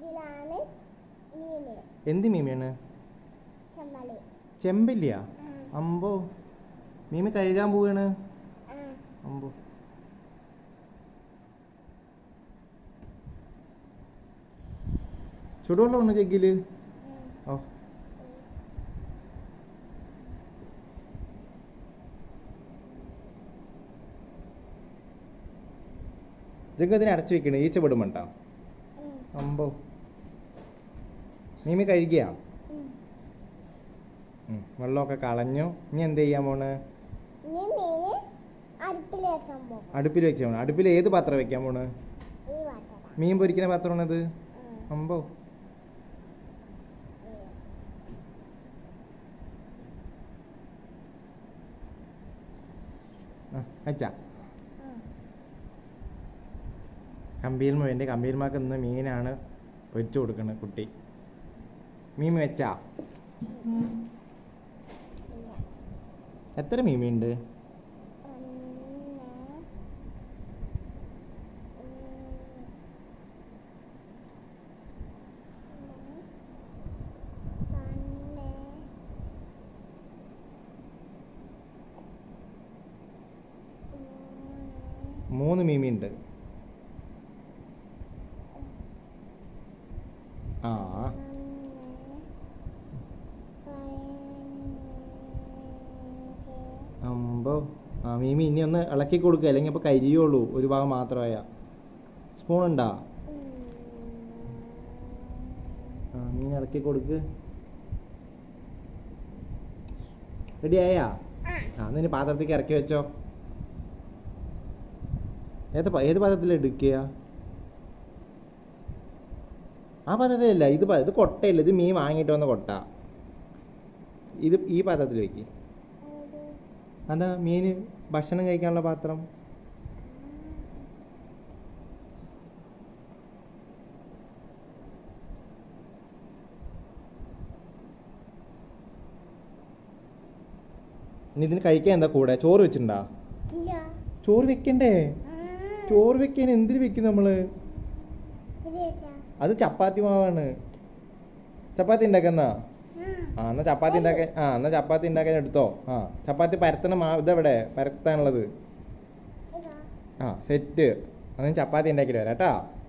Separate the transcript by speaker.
Speaker 1: ഇതിലാണ് മീന്
Speaker 2: എന്ത് മീമിയാണ്
Speaker 1: ചെമ്മളി
Speaker 2: ചെമ്പല്ലിയാ
Speaker 1: ആ,
Speaker 2: അമ്പോ മീമി കഴുകാൻ പോവാണ്
Speaker 1: ആ.
Speaker 2: അമ്പോ ചുടുവെള്ളമാണ് ജഗ്ഗില്
Speaker 1: ഉം.
Speaker 2: ഓ ജഗ്ഗ് അതിനെ അടച്ചു വെക്കണേ ഈച്ച പെടുമണ്ട
Speaker 1: ഉം.
Speaker 2: അമ്പോ മീമി കഴുകിയാ
Speaker 1: ഉം.
Speaker 2: ഉം, വെള്ളമൊക്കെ കളഞ്ഞു ഇനി എന്ത് ചെയ്യാൻ പോണ്
Speaker 1: ഇനി മീന് അടുപ്പിൽ വെച്ചാൻ പോകും
Speaker 2: അടുപ്പിൽ വെക്കാൻ പോണ് അടുപ്പിൽ ഏത് പാത്രം വെക്കാൻ പോണ്
Speaker 1: ഈ വാട്ടട
Speaker 2: മീൻ പൊരിക്കുന്ന പാത്രമാണത് അമ്പോ ആ അച്ഛാ കമ്പിയിൽ വേണ്ടി കമ്പിയിൽമാക്ക് ഇന്ന് മീനാണ് പൊരിച്ചു കൊടുക്കുന്നത് കുട്ടി മീൻ വെച്ചാ എത്ര മീനുണ്ട് മൂന്ന് മീമിയുണ്ട് ആ അമ്പോ ആ മീമി ഇനി ഒന്ന് ഇളക്കി കൊടുക്കുക അല്ലെങ്കിൽ അപ്പോൾ കരിയുള്ളൂ ഒരു ഭാഗം മാത്രമായ സ്പൂൺ ഉണ്ടോ ആ മീൻ ഇളക്കി കൊടുക്ക് റെഡി ആയാ ആ എന്നിന് പാത്രത്തേക്ക് ഇറക്കി വെച്ചോ ഏത് പ- ഏത് പാത്രത്തിൽ എടുക്കുക ആ പാത്രത്തിലല്ല ഇത് പ- ഇത് കൊട്ടയില്ല ഇത് മീൻ വാങ്ങിയിട്ട് വന്ന കൊട്ട ഇത് ഈ പാത്രത്തിൽ വെക്ക് അതാ മീൻ ഭക്ഷണം കഴിക്കാനുള്ള പാത്രം ഇനി ഇതിന് കഴിക്കാൻ എന്താ കൂടെ ചോറ് വെച്ചിട്ടുണ്ടാ
Speaker 1: ഇല്ല
Speaker 2: ചോറ് വെക്കണ്ടേ
Speaker 1: ആ,
Speaker 2: ചോറ് വെക്കാൻ എന്തിനു വെക്കും നമ്മള്
Speaker 1: ഇത് വെച്ചാ
Speaker 2: അത് ചപ്പാത്തി മാവാണ് ചപ്പാത്തി ഉണ്ടാക്കുന്ന
Speaker 1: ആ,
Speaker 2: ആ എന്നാ ചപ്പാത്തി ഉണ്ടാക്കാൻ ആ എന്നാ ചപ്പാത്തി ഉണ്ടാക്കാൻ എടുത്തോ ആ ചപ്പാത്തി പരത്തണ മാവ് ഇതെവിടെ പരത്താനുള്ളത്
Speaker 1: ഇതാ
Speaker 2: ആ സെറ്റ് അന്ന് ചപ്പാത്തി ഉണ്ടാക്കിയിട്ട് വരാം കേട്ടാ